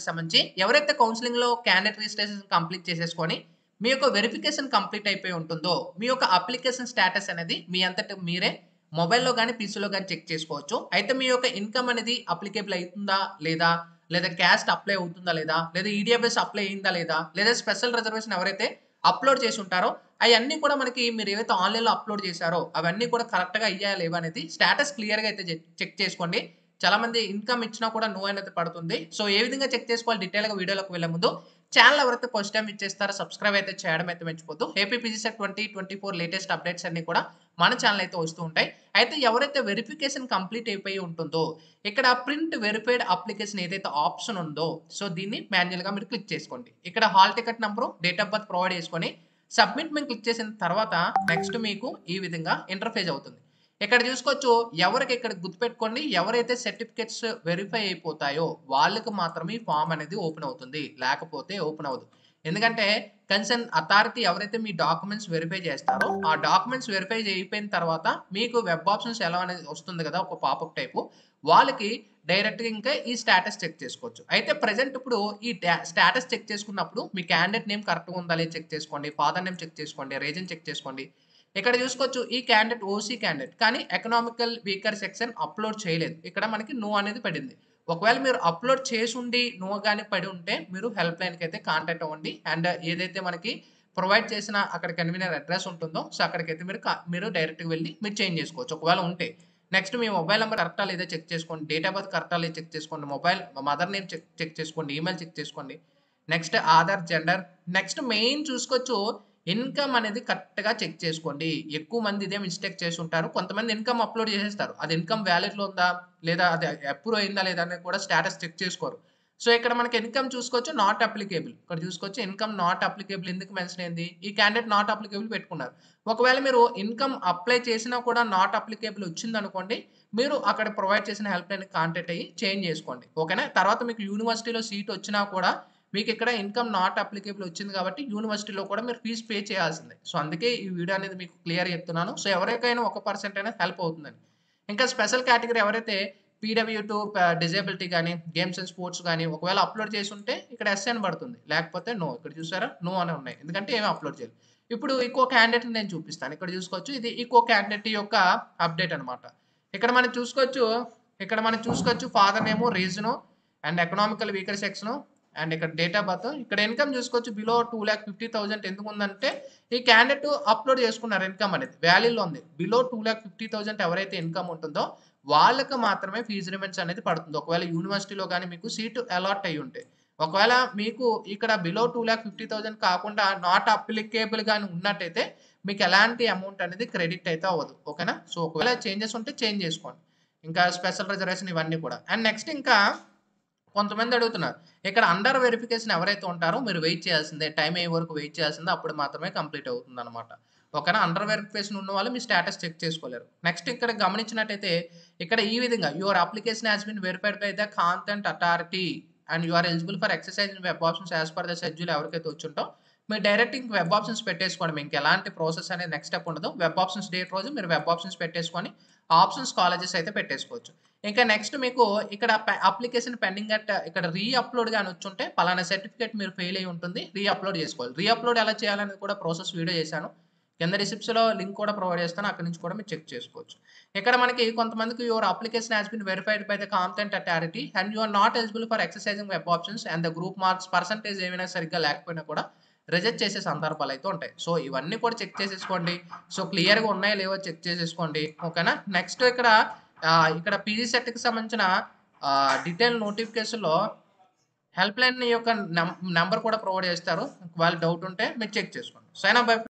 సెట్కి సంబంధించి ఎవరైతే కౌన్సిలింగ్లో క్యాండిడేట్ రిజిస్ట్రేషన్ కంప్లీట్ చేసేసుకొని మీ యొక్క వెరిఫికేషన్ కంప్లీట్ అయిపోయి ఉంటుందో మీ యొక్క అప్లికేషన్ స్టేటస్ అనేది మీ అంతటి మీరే మొబైల్లో కానీ పీసీలో కానీ చెక్ చేసుకోవచ్చు అయితే మీ యొక్క ఇన్కమ్ అనేది అప్లికేబుల్ అవుతుందా లేదా లేదా క్యాస్ట్ అప్లై అవుతుందా లేదా లేదా ఈడిఎఫ్ఎస్ అప్లై అయిందా లేదా లేదా స్పెషల్ రిజర్వేషన్ ఎవరైతే అప్లోడ్ చేసి ఉంటారో అవన్నీ కూడా మనకి మీరు ఏవైతే ఆన్లైన్లో అప్లోడ్ చేశారో అవన్నీ కూడా కరెక్ట్గా అయ్యాయా లేవా అనేది స్టేటస్ క్లియర్గా అయితే చెక్ చేసుకోండి చాలా మంది ఇన్కమ్ ఇచ్చినా కూడా నో అనేది పడుతుంది సో ఏ విధంగా చెక్ చేసుకోవాలి డీటెయిల్గా వీడియోలోకి వెళ్ళే ముందు ఛానల్ ఎవరైతే ఫస్ట్ టైం ఇచ్చేస్తారో సబ్స్క్రైబ్ అయితే చేయడం అయితే మర్చిపోద్దు AP PGCET twenty twenty four latest updates అన్ని కూడా మన ఛానల్ అయితే వస్తూ ఉంటాయి అయితే ఎవరైతే వెరిఫికేషన్ కంప్లీట్ అయిపోయి ఉంటుందో ఇక్కడ ప్రింట్ వెరిఫైడ్ అప్లికేషన్ ఏదైతే ఆప్షన్ ఉందో సో దీన్ని మాన్యువల్గా మీరు క్లిక్ చేసుకోండి ఇక్కడ hall ticket number date of birth provide చేసుకొని సబ్మిట్ మేము క్లిక్ చేసిన తర్వాత నెక్స్ట్ మీకు ఈ విధంగా ఇంటర్ఫేస్ అవుతుంది ఇక్కడ చూసుకోవచ్చు ఎవరికి ఇక్కడ గుర్తుపెట్టుకోండి ఎవరైతే సర్టిఫికెట్స్ వెరిఫై అయిపోతాయో వాళ్ళకి మాత్రమే ఫామ్ అనేది ఓపెన్ అవుతుంది లేకపోతే ఓపెన్ అవ్వదు ఎందుకంటే కన్సర్న్ అథారిటీ ఎవరైతే మీ డాక్యుమెంట్స్ వెరిఫై చేస్తారో ఆ డాక్యుమెంట్స్ వెరిఫై అయిపోయిన తర్వాత మీకు వెబ్ ఆప్షన్స్ ఎలా అనేది వస్తుంది కదా ఒక పాపప్ టైపు వాళ్ళకి డైరెక్ట్గా ఇంకా ఈ స్టేటస్ చెక్ చేసుకోవచ్చు అయితే ప్రజెంట్ ఇప్పుడు ఈ స్టేటస్ చెక్ చేసుకున్నప్పుడు మీ క్యాండిడేట్ నేమ్ కరెక్ట్గా ఉందా లేదా చెక్ చేసుకోండి ఫాదర్ నేమ్ చెక్ చేసుకోండి రీజన్ చెక్ చేసుకోండి ఇక్కడ చూసుకోవచ్చు ఈ క్యాండిడేట్ ఓసీ క్యాండిడేట్ కానీ ఎకనామికల్ వీకర్ సెక్షన్ అప్లోడ్ చేయలేదు ఇక్కడ మనకి నో అనేది పడింది ఒకవేళ మీరు అప్లోడ్ చేసి ఉండి నో కానీ పడి ఉంటే మీరు హెల్ప్ లైన్కి అయితే కాంటాక్ట్ అవ్వండి అండ్ ఏదైతే మనకి ప్రొవైడ్ చేసిన అక్కడ కన్వీనియర్ అడ్రస్ ఉంటుందో సో అక్కడికైతే మీరు మీరు డైరెక్ట్గా వెళ్ళి మీరు చేంజ్ చేసుకోవచ్చు ఒకవేళ ఉంటే నెక్స్ట్ మీ మొబైల్ నెంబర్ కరెక్టా లేదా చెక్ చేసుకోండి డేట్ ఆఫ్ బర్త్ కరెక్టా లేదా చెక్ చేసుకోండి mobile mother name check check చేసుకోండి ఈమెయిల్ చెక్ చేసుకోండి next Aadhaar gender next main చూసుకోవచ్చు ఇన్కమ్ అనేది కరెక్ట్గా చెక్ చేసుకోండి ఎక్కువ మంది ఇదే మిస్టేక్ చేసి ఉంటారు కొంతమంది ఇన్కమ్ అప్లోడ్ చేసేస్తారు అది ఇన్కమ్ వ్యాలిడ్లో ఉందా లేదా అది అప్రూవ్ అయిందా లేదా అనేది కూడా స్టేటస్ చెక్ చేసుకోరు సో ఇక్కడ మనకి ఇన్కమ్ చూసుకోవచ్చు నాట్ అప్లికేబుల్ ఇక్కడ చూసుకోవచ్చు ఇన్కమ్ నాట్ అప్లికేబుల్ ఎందుకు మెన్షన్ అయింది ఈ క్యాండిడేట్ నాట్ అప్లికేబుల్ పెట్టుకున్నారు ఒకవేళ మీరు ఇన్కమ్ అప్లై చేసినా కూడా నాట్ అప్లికేబుల్ వచ్చింది అనుకోండి మీరు అక్కడ ప్రొవైడ్ చేసిన హెల్ప్ లైన్ కాంటాక్ట్ అయ్యి చేంజ్ చేసుకోండి ఓకేనా తర్వాత మీకు యూనివర్సిటీలో సీట్ వచ్చినా కూడా మీకు ఇక్కడ ఇన్కమ్ నాట్ అప్లికేబుల్ వచ్చింది కాబట్టి యూనివర్సిటీలో కూడా మీరు ఫీజు పే చేయాల్సిందే సో అందుకే ఈ వీడియో అనేది మీకు క్లియర్ చెప్తున్నాను సో ఎవరికైనా ఒక పర్సెంట్ అయినా హెల్ప్ అవుతుందని ఇంకా స్పెషల్ కేటగిరీ ఎవరైతే పీడబ్ల్యూ టు డిజేబిలిటీ కానీ గేమ్స్ అండ్ స్పోర్ట్స్ కానీ ఒకవేళ అప్లోడ్ చేసి ఉంటే ఇక్కడ ఎస్ అని పడుతుంది లేకపోతే నో ఇక్కడ చూసారా నో అని ఉన్నాయి ఎందుకంటే ఏమీ అప్లోడ్ చేయాలి ఇప్పుడు ఈకో క్యాండిడేట్ నేను చూపిస్తాను ఇక్కడ చూసుకోవచ్చు ఇది ఈకో క్యాండిడేట్ యొక్క అప్డేట్ అనమాట ఇక్కడ మనం చూసుకోవచ్చు ఇక్కడ మనం చూసుకోవచ్చు ఫాదర్ నేమో region and economical weaker section and ఇక్కడ డేట్ ఆఫ్ బర్త్ ఇక్కడ ఇన్కమ్ చూసుకోవచ్చు below two lakh fifty thousand ఎందుకు ఉందంటే ఈ క్యాండిడేట్ అప్లోడ్ చేసుకున్నారు ఇన్కమ్ అనేది వ్యాలీలో ఉంది below two lakh fifty thousand ఎవరైతే ఇన్కమ్ ఉంటుందో వాళ్ళకి మాత్రమే ఫీజు రిమెంట్స్ అనేది పడుతుంది ఒకవేళ యూనివర్సిటీలో కానీ మీకు సీటు అలాట్ అయ్యి ఉంటే ఒకవేళ మీకు ఇక్కడ below two lakh fifty thousand కాకుండా నాట్ అప్లికేబుల్ కానీ ఉన్నట్టయితే మీకు ఎలాంటి అమౌంట్ అనేది క్రెడిట్ అయితే అవ్వదు ఓకేనా సో ఒకవేళ చేంజెస్ ఉంటే చేంజ్ చేసుకోండి ఇంకా స్పెషల్ రిజర్వేషన్ ఇవన్నీ కూడా అండ్ నెక్స్ట్ ఇంకా కొంతమంది అడుగుతున్నారు ఇక్కడ అండర్ వెరిఫికేషన్ ఎవరైతే ఉంటారో మీరు వెయిట్ చేయాల్సిందే టైం అయ్యే వరకు వెయిట్ చేయాల్సిందే అప్పుడు మాత్రమే కంప్లీట్ అవుతుంది అనమాట ఓకేనా అండర్ వెరిఫికేషన్ ఉన్న వాళ్ళు మీ స్టేటస్ చెక్ చేసుకోలేరు నెక్స్ట్ ఇక్కడ గమనించినట్టయితే ఇక్కడ ఈ విధంగా your application has been verified by the competent authority and you are eligible for exercise web options as per the schedule ఎవరికైతే వచ్చుంటో మీరు డైరెక్ట్ ఇంక వెబ్ ఆప్షన్స్ పెట్టేసుకోండి మీకు ఎలాంటి ప్రాసెస్ అనేది నెక్స్ట్ స్టెప్ ఉండదు వెబ్ ఆప్షన్స్ డేట్ రోజు మీరు వెబ్ ఆప్షన్స్ పెట్టేసుకొని ఆప్షన్స్ కాలేజెస్ అయితే పెట్టేసుకోవచ్చు ఇంకా నెక్స్ట్ మీకు ఇక్కడ అప్లికేషన్ పెండింగ్ అట్ ఇక్కడ రీ అప్లోడ్ కానీ వచ్చుంటే పలానా సర్టిఫికేట్ మీరు ఫెయిల్ అయి ఉంటుంది రీ అప్లోడ్ చేసుకోవాలి రీ అప్లోడ్ ఎలా చేయాలనేది కూడా ప్రాసెస్ వీడియో చేశాను కింద రిసిప్ట్స్లో లింక్ కూడా ప్రొవైడ్ చేస్తాను అక్కడ నుంచి కూడా మీరు చెక్ చేసుకోవచ్చు ఇక్కడ మనకి కొంతమందికి your application has been verified by the competent authority and you are not eligible for exercising web options and the group marks percentage ఏమైనా సరిగ్గా లేకపోయినా కూడా రిజెక్ట్ చేసే సందర్భాలు అయితే ఉంటాయి సో ఇవన్నీ కూడా చెక్ చేసేసుకోండి సో క్లియర్గా ఉన్నాయో లేవో చెక్ చేసేసుకోండి ఓకేనా నెక్స్ట్ ఇక్కడ ఇక్కడ పీజీ సెట్కి సంబంధించిన డీటెయిల్ నోటిఫికేషన్లో హెల్ప్ లైన్ యొక్క నెంబర్ కూడా ప్రొవైడ్ చేస్తారు వాళ్ళు డౌట్ ఉంటే మీరు చెక్ చేసుకోండి సైన్ అప్